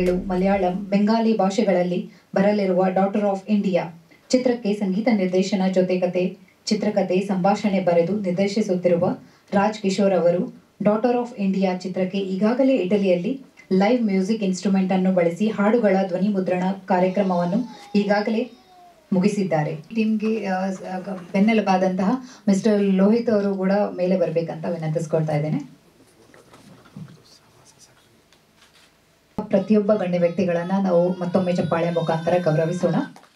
ತಮಿಳು ಮಲಯಾಳಂ ಬೆಂಗಾಲಿ ಭಾಷೆಗಳಲ್ಲಿ ಬರಲಿರುವ daughter of India ಚಿತ್ರಕ್ಕೆ ಸಂಗೀತ ನಿರ್ದೇಶನ ಜೊತೆ ಕತೆ ಚಿತ್ರಕಥೆ ಸಂಭಾಷಣೆ ಬರೆದು ನಿರ್ದೇಶಿಸುತ್ತಿರುವ ರಾಜ್ ಕಿಶೋರ್ ಅವರು ಡಾಟರ್ ಆಫ್ ಇಂಡಿಯಾ ಚಿತ್ರಕ್ಕೆ ಈಗಾಗಲೇ ಇಟಲಿಯಲ್ಲಿ ಲೈವ್ ಮ್ಯೂಸಿಕ್ ಇನ್ಸ್ಟ್ರೂಮೆಂಟ್ ಅನ್ನು ಬಳಸಿ ಹಾಡುಗಳ ಧ್ವನಿ ಮುದ್ರಣ ಕಾರ್ಯಕ್ರಮವನ್ನು ಈಗಾಗಲೇ ಮುಗಿಸಿದ್ದಾರೆ ಟೀಮ್ಗೆ ಬೆನ್ನೆಲುಬಾದಂತಹ ಮಿಸ್ಟರ್ ಲೋಹಿತ್ ಅವರು ಕೂಡ ಮೇಲೆ ಬರಬೇಕಂತ ವಿನಂತಿಸ್ಕೊಳ್ತಾ ಇದ್ದೇನೆ ಪ್ರತಿಯೊಬ್ಬ ಗಣ್ಯ ವ್ಯಕ್ತಿಗಳನ್ನ ನಾವು ಮತ್ತೊಮ್ಮೆ ಚಪ್ಪಾಳೆ ಮುಖಾಂತರ ಗೌರವಿಸೋಣ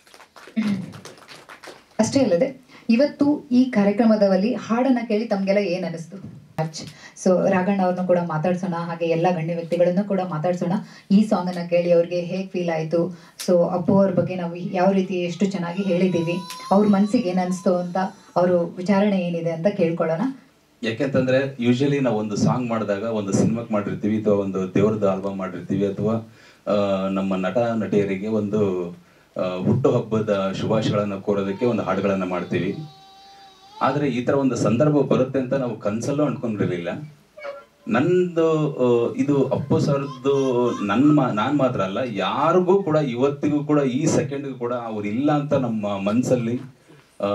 ಅಷ್ಟೇ ಅಲ್ಲದೆ ಇವತ್ತು ಈ ಕಾರ್ಯಕ್ರಮದಲ್ಲಿ ಹಾಡನ್ನ ಕೇಳಿ ತಮ್ಗೆಲ್ಲ ಏನ್ ಅನಿಸ್ತು ಸೊ ರಾಘಣ್ಣ ಅವ್ರನ್ನ ಕೂಡ ಮಾತಾಡ್ಸೋಣ ಹಾಗೆ ಎಲ್ಲ ಗಣ್ಯ ವ್ಯಕ್ತಿಗಳನ್ನು ಕೂಡ ಮಾತಾಡ್ಸೋಣ ಈ ಸಾಂಗ್ ಅನ್ನ ಕೇಳಿ ಅವ್ರಿಗೆ ಹೇಗ್ ಫೀಲ್ ಆಯ್ತು ಸೊ ಅಪ್ಪು ಅವ್ರ ಬಗ್ಗೆ ನಾವು ಯಾವ ರೀತಿ ಎಷ್ಟು ಚೆನ್ನಾಗಿ ಹೇಳಿದ್ದೀವಿ ಅವ್ರ ಮನ್ಸಿಗೆ ಏನ್ ಅನಿಸ್ತು ಅಂತ ಅವರು ವಿಚಾರಣೆ ಏನಿದೆ ಅಂತ ಕೇಳ್ಕೊಳ್ಳೋಣ ಯಾಕೆಂತಂದ್ರೆ ಯೂಶಲಿ ನಾವು ಒಂದು ಸಾಂಗ್ ಮಾಡಿದಾಗ ಒಂದು ಸಿನಿಮಾಕ್ ಮಾಡಿರ್ತೀವಿ ಅಥವಾ ಒಂದು ದೇವ್ರದ್ದು ಆಲ್ಬಮ್ ಮಾಡಿರ್ತೀವಿ ಅಥವಾ ಆ, ನಮ್ಮ ನಟ ನಟಿಯರಿಗೆ ಒಂದು ಆ, ಹುಟ್ಟುಹಬ್ಬದ ಶುಭಾಶಯಗಳನ್ನ ಕೋರೋದಕ್ಕೆ ಒಂದು ಹಾಡುಗಳನ್ನ ಮಾಡ್ತೀವಿ ಆದ್ರೆ ಈ ತರ ಒಂದು ಸಂದರ್ಭ ಬರುತ್ತೆ ಅಂತ ನಾವು ಕನ್ಸಲ್ಲೂ ಅನ್ಕೊಂಡಿರ್ಲಿಲ್ಲ ನಂದು ಆ, ಇದು ಅಪ್ಪು ಸರ್ದು ನನ್ನ ಮಾ ನಾನ್ ಮಾತ್ರ ಅಲ್ಲ ಯಾರಿಗೂ ಕೂಡ ಇವತ್ತಿಗೂ ಕೂಡ ಈ ಸೆಕೆಂಡ್ಗೂ ಕೂಡ ಅವ್ರು ಇಲ್ಲ ಅಂತ ನಮ್ಮ ಮನ್ಸಲ್ಲಿ ಆ,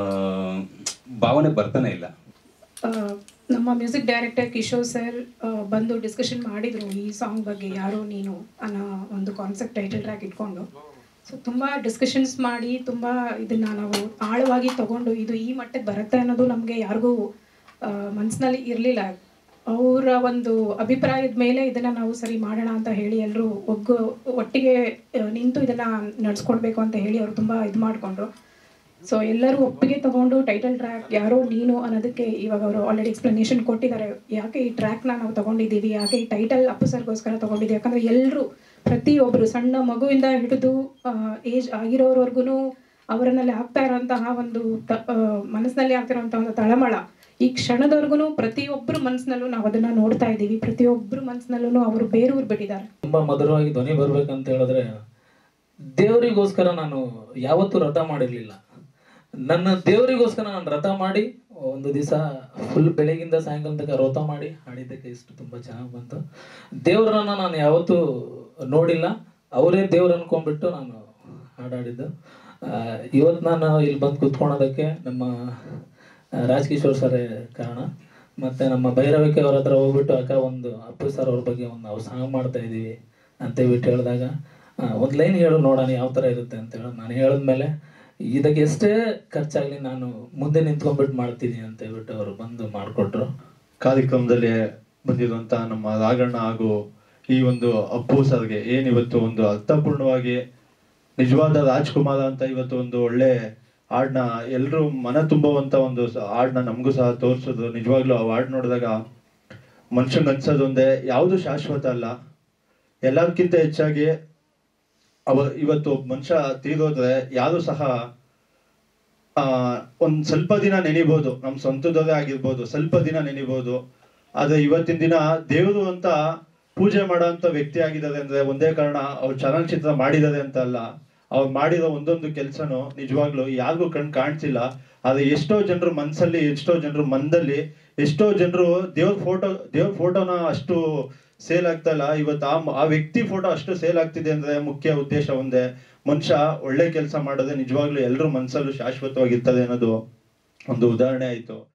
ಭಾವನೆ ಬರ್ತಾನೆ ಇಲ್ಲ ಆ, ನಮ್ಮ ಮ್ಯೂಸಿಕ್ ಡೈರೆಕ್ಟರ್ ಕಿಶೋರ್ ಸರ್ ಆ, ಬಂದು ಡಿಸ್ಕಷನ್ ಮಾಡಿದರು ಈ ಸಾಂಗ್ ಬಗ್ಗೆ ಯಾರೋ ನೀನು ಅನ್ನೋ ಒಂದು ಕಾನ್ಸೆಪ್ಟ್ ಟೈಟಲ್ ಟ್ರ್ಯಾಕ್ ಇಟ್ಕೊಂಡು ಸೊ ತುಂಬ ಡಿಸ್ಕಷನ್ಸ್ ಮಾಡಿ ತುಂಬ ಇದನ್ನ ನಾವು ಆಳವಾಗಿ ತಗೊಂಡು ಇದು ಈ ಮಟ್ಟಕ್ಕೆ ಬರುತ್ತೆ ಅನ್ನೋದು ನಮಗೆ ಯಾರಿಗೂ ಮನಸ್ಸಿನಲ್ಲಿ ಇರಲಿಲ್ಲ ಅವರ ಒಂದು ಅಭಿಪ್ರಾಯದ ಮೇಲೆ ಇದನ್ನು ನಾವು ಸರಿ ಮಾಡೋಣ ಅಂತ ಹೇಳಿ ಎಲ್ಲರೂ ಒಗ್ಗು ಒಟ್ಟಿಗೆ ಆ, ನಿಂತು ಇದನ್ನು ನಡ್ಸ್ಕೊಳ್ಬೇಕು ಅಂತ ಹೇಳಿ ಅವರು ತುಂಬ ಇದು ಮಾಡಿಕೊಂಡ್ರು ಸೊ ಎಲ್ಲರೂ ಒಪ್ಪಿಗೆ ತಗೊಂಡು ಟೈಟಲ್ ಟ್ರ್ಯಾಕ್ ಯಾರೋ ನೀನು ಅನ್ನೋದಕ್ಕೆ ಇವಾಗ ಅವರು ಆಲ್ರೆಡಿ ಎಕ್ಸ್ಪ್ಲನೇಷನ್ ಕೊಟ್ಟಿದ್ದಾರೆ ಯಾಕೆ ಈ ಟ್ರ್ಯಾಕ್ನ ನಾವು ತಗೊಂಡಿದ್ದೀವಿ ಯಾಕೆ ಈ ಟೈಟಲ್ ಅಪ್ಪು ಸರ್ಗೋಸ್ಕರ ತಗೊಂಡಿದ್ದೀವಿ ಯಾಕಂದ್ರೆ ಎಲ್ಲರೂ ಪ್ರತಿಯೊಬ್ಬರು ಸಣ್ಣ ಮಗುವಿಂದ ಹಿಡಿದು ಏಜ್ ಆಗಿರೋರ್ವರ್ಗು ಅವರನ್ನಲ್ಲಿ ಆಗ್ತಾ ಇರೋಂತಹ ಒಂದು ತ ಆ, ಮನಸ್ಸಿನಲ್ಲಿ ಆಗ್ತಿರೋಂತಹ ಒಂದು ತಳಮಳ ಈ ಕ್ಷಣದವರೆಗೂ ಪ್ರತಿಯೊಬ್ಬರು ಮನಸ್ಸಿನಲ್ಲೂ ನಾವು ಅದನ್ನ ನೋಡ್ತಾ ಇದ್ದೀವಿ ಪ್ರತಿಯೊಬ್ಬರು ಮನಸ್ಸಿನಲ್ಲೂ ಅವರು ಬೇರೂರು ಬಿಟ್ಟಿದ್ದಾರೆ ತುಂಬಾ ಮಧುರವಾಗಿ ಧ್ವನಿ ಬರ್ಬೇಕಂತ ಹೇಳಿದ್ರೆ ದೇವರಿಗೋಸ್ಕರ ನಾನು ಯಾವತ್ತೂ ರಥ ಮಾಡಿರ್ಲಿಲ್ಲ ನನ್ನ ದೇವರಿಗೋಸ್ಕರ ನಾನು ರಥ ಮಾಡಿ ಒಂದು ದಿವಸ ಫುಲ್ ಬೆಳಗಿಂದ ಸಾಯಂಕಾಲ ತನಕ ರಥ ಮಾಡಿ ಹಾಡಿದ್ದಕ್ಕೆ ಇಷ್ಟು ತುಂಬಾ ಚೆನ್ನಾಗಿ ಬಂತು ದೇವರನ್ನ ನಾನು ಯಾವತ್ತೂ ನೋಡಿಲ್ಲ ಅವರೇ ದೇವ್ರು ಅನ್ಕೊಂಡ್ಬಿಟ್ಟು ನಾನು ಹಾಡಾಡಿದ್ದು ಇವತ್ತು ನಾನು ಇಲ್ಲಿ ಬಂದು ಕೂತ್ಕೊಳೋದಕ್ಕೆ ನಮ್ಮ ಆ, ರಾಜ್ ಕಿಶೋರ್ ಸರೇ ಕಾರಣ ಮತ್ತೆ ನಮ್ಮ ಭೈರವಿಕೆ ಅವ್ರ ಹತ್ರ ಹೋಗ್ಬಿಟ್ಟು ಅಕ್ಕ ಒಂದು ಅಪ್ಪು ಸರ್ ಅವ್ರ ಬಗ್ಗೆ ಒಂದು ನಾವು ಸಾಂಗ್ ಮಾಡ್ತಾ ಇದೀವಿ ಅಂತ ಹೇಳ್ಬಿಟ್ಟು ಹೇಳಿದಾಗ ಒಂದು ಲೈನ್ ಹೇಳು ನೋಡೋಣ ಯಾವ ಥರ ಇರುತ್ತೆ ಅಂತ ಹೇಳಿ ನಾನು ಹೇಳಿದ್ಮೇಲೆ ಇದಕ್ಕೆ ಎಷ್ಟೇ ಖರ್ಚಾಗಲಿ ನಾನು ಮುಂದೆ ನಿಂತ್ಕೊಂಡ್ಬಿಟ್ಟು ಮಾಡ್ತೀನಿ ಅಂತ ಹೇಳ್ಬಿಟ್ಟು ಅವರು ಬಂದು ಮಾಡಿಕೊಟ್ರು ಕಾರ್ಯಕ್ರಮದಲ್ಲಿ ಬಂದಿರುವಂತ ನಮ್ಮ ರಾಘಣ್ಣ ಹಾಗೂ ಈ ಒಂದು ಅಪ್ಪು ಸರ್ಗೆ ಏನಿವತ್ತು ಒಂದು ಅರ್ಥಪೂರ್ಣವಾಗಿ ನಿಜವಾದ ರಾಜ್ಕುಮಾರ ಅಂತ ಇವತ್ತು ಒಂದು ಒಳ್ಳೆ ಹಾಡ್ನ ಎಲ್ಲರೂ ಮನ ತುಂಬುವಂತ ಒಂದು ಸ- ಹಾಡ್ನ ನಮಗೂ ಸಹ ತೋರಿಸಿದ್ರು ನಿಜವಾಗ್ಲೂ ಆ ಹಾಡ್ ನೋಡಿದಾಗ ಮನುಷ್ಯಂಗ್ ಅನ್ಸೋದು ಒಂದೇ ಯಾವುದು ಶಾಶ್ವತ ಅಲ್ಲ ಎಲ್ಲದಕ್ಕಿಂತ ಹೆಚ್ಚಾಗಿ ಅವ ಇವತ್ತು ಒಬ್ಬ ಮನುಷ್ಯ ತೀರೋದ್ರೆ ಯಾರು ಸಹ ಆ ಒಂದ್ ಸ್ವಲ್ಪ ದಿನ ನೆನಿಬೋದು ನಮ್ ಸ್ವಂತದವರೇ ಆಗಿರ್ಬೋದು ಸ್ವಲ್ಪ ದಿನ ನೆನಿಬೋದು ಆದ್ರೆ ಇವತ್ತಿನ ದಿನ ದೇವರು ಅಂತ ಪೂಜೆ ಮಾಡೋಂಥ ವ್ಯಕ್ತಿ ಆಗಿದ್ದಾರೆ ಅಂದ್ರೆ ಒಂದೇ ಕಾರಣ ಅವ್ರು ಚಲನಚಿತ್ರ ಮಾಡಿದ್ದಾರೆ ಅಂತ ಅಲ್ಲ ಅವ್ರು ಮಾಡಿರೋ ಒಂದೊಂದು ಕೆಲಸನೂ ನಿಜವಾಗ್ಲೂ ಯಾರಿಗೂ ಕಣ್ ಕಾಣ್ತಿಲ್ಲ ಆದ್ರೆ ಎಷ್ಟೋ ಜನರು ಮನ್ಸಲ್ಲಿ ಎಷ್ಟೋ ಜನರು ಮನದಲ್ಲಿ ಎಷ್ಟೋ ಜನರು ದೇವ್ರ ಫೋಟೋ ದೇವ್ರ ಫೋಟೋನ ಅಷ್ಟು ಸೇಲ್ ಆಗ್ತಾ ಇಲ್ಲ ಇವತ್ತು ಆ ಆ ವ್ಯಕ್ತಿ ಫೋಟೋ ಅಷ್ಟು ಸೇಲ್ ಆಗ್ತಿದೆ ಅಂದ್ರೆ ಮುಖ್ಯ ಉದ್ದೇಶ ಒಂದೇ ಮನುಷ್ಯ ಒಳ್ಳೆ ಕೆಲಸ ಮಾಡೋದೇ ನಿಜವಾಗ್ಲೂ ಎಲ್ಲರೂ ಮನ್ಸಲ್ಲೂ ಶಾಶ್ವತವಾಗಿರ್ತದೆ ಅನ್ನೋದು ಒಂದು ಉದಾಹರಣೆ ಆಯ್ತು